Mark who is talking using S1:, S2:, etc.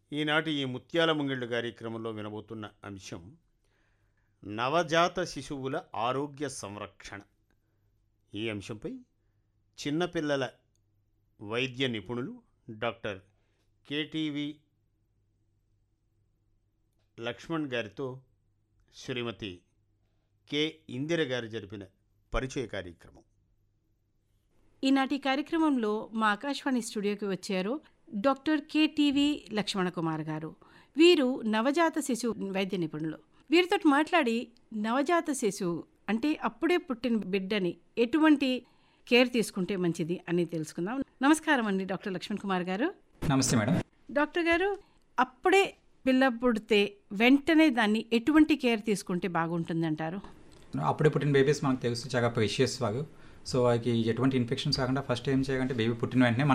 S1: ఈనాటి ఈ ముత్యాల ముంగిళ్ళు కార్యక్రమంలో వినబోతున్న అంశం నవజాత శిశువుల ఆరోగ్య సంరక్షణ ఈ అంశంపై చిన్నపిల్లల వైద్య నిపుణులు డాక్టర్ కేటీవి లక్ష్మణ్ గారితో శ్రీమతి కె ఇందిర గారు జరిపిన పరిచయ కార్యక్రమం
S2: ఈనాటి కార్యక్రమంలో మా ఆకాశవాణి స్టూడియోకి వచ్చారు డాక్టర్ కేటీవీ లక్ష్మణ కుమార్ గారు వీరు నవజాత శిశువు వైద్య నిపుణులు వీరితో మాట్లాడి నవజాత శిశువు అంటే అప్పుడే పుట్టిన బిడ్డని ఎటువంటి కేర్ తీసుకుంటే మంచిది అని తెలుసుకుందాం నమస్కారం అండి డాక్టర్ లక్ష్మణ్ కుమార్ గారు
S3: నమస్తే మేడం
S2: డాక్టర్ గారు అప్పుడే పిల్ల పుడితే వెంటనే దాన్ని ఎటువంటి కేర్ తీసుకుంటే బాగుంటుంది అంటారు
S3: అప్పుడే పుట్టిన బేబీస్ మనకు తెలుసు చాలా ప్రెషియస్ వారు సో వాళ్ళకి ఎటువంటి ఇన్ఫెక్షన్స్ కాకుండా ఫస్ట్ ఏం చేయాలంటే బేబీ పుట్టిన వెంటనే మన